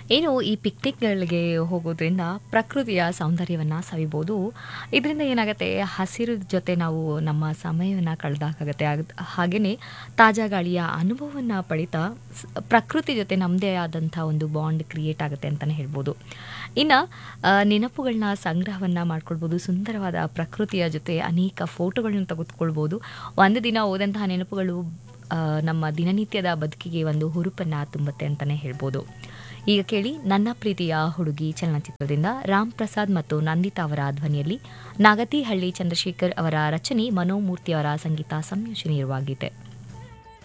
ಏನು ಈ ಪಿಕ್ನಿಕ್ಗಳಿಗೆ ಹೋಗೋದ್ರಿಂದ ಪ್ರಕೃತಿಯ ಸೌಂದರ್ಯವನ್ನು ಸವಿಬೋದು ಇದರಿಂದ ಏನಾಗುತ್ತೆ ಹಸಿರು ಜೊತೆ ನಾವು ನಮ್ಮ ಸಮಯವನ್ನು ಕಳೆದಾಗುತ್ತೆ ಹಾಗೆಯೇ ತಾಜಾ ಗಾಳಿಯ ಅನುಭವವನ್ನು ಪಡಿತಾ ಸ್- ಪ್ರಕೃತಿ ಜೊತೆ ನಮ್ಮದೇ ಆದಂಥ ಒಂದು ಬಾಂಡ್ ಕ್ರಿಯೇಟ್ ಆಗುತ್ತೆ ಅಂತಲೇ ಹೇಳ್ಬೋದು ಇನ್ನು ನೆನಪುಗಳನ್ನ ಸಂಗ್ರಹವನ್ನು ಮಾಡ್ಕೊಳ್ಬೋದು ಸುಂದರವಾದ ಪ್ರಕೃತಿಯ ಜೊತೆ ಅನೇಕ ಫೋಟೋಗಳನ್ನ ತೆಗೆದುಕೊಳ್ಬೋದು ಒಂದು ದಿನ ಹೋದಂತಹ ನೆನಪುಗಳು ಆ, ನಮ್ಮ ದಿನನಿತ್ಯದ ಬದುಕಿಗೆ ಒಂದು ಹುರುಪನ್ನು ತುಂಬುತ್ತೆ ಅಂತಲೇ ಹೇಳ್ಬೋದು ಈಗ ಕೇಳಿ ನನ್ನ ಪ್ರೀತಿಯ ಹುಡುಗಿ ಚಲನಚಿತ್ರದಿಂದ ರಾಮ್ ಪ್ರಸಾದ್ ಮತ್ತು ನಂದಿತಾ ಅವರ ಧ್ವನಿಯಲ್ಲಿ ನಾಗತಿಹಳ್ಳಿ ಚಂದ್ರಶೇಖರ್ ಅವರ ರಚನೆ ಮನೋಮೂರ್ತಿ ಅವರ ಸಂಗೀತ ಸಂಯೋಜನೆ ಇರುವ ಗೀತೆ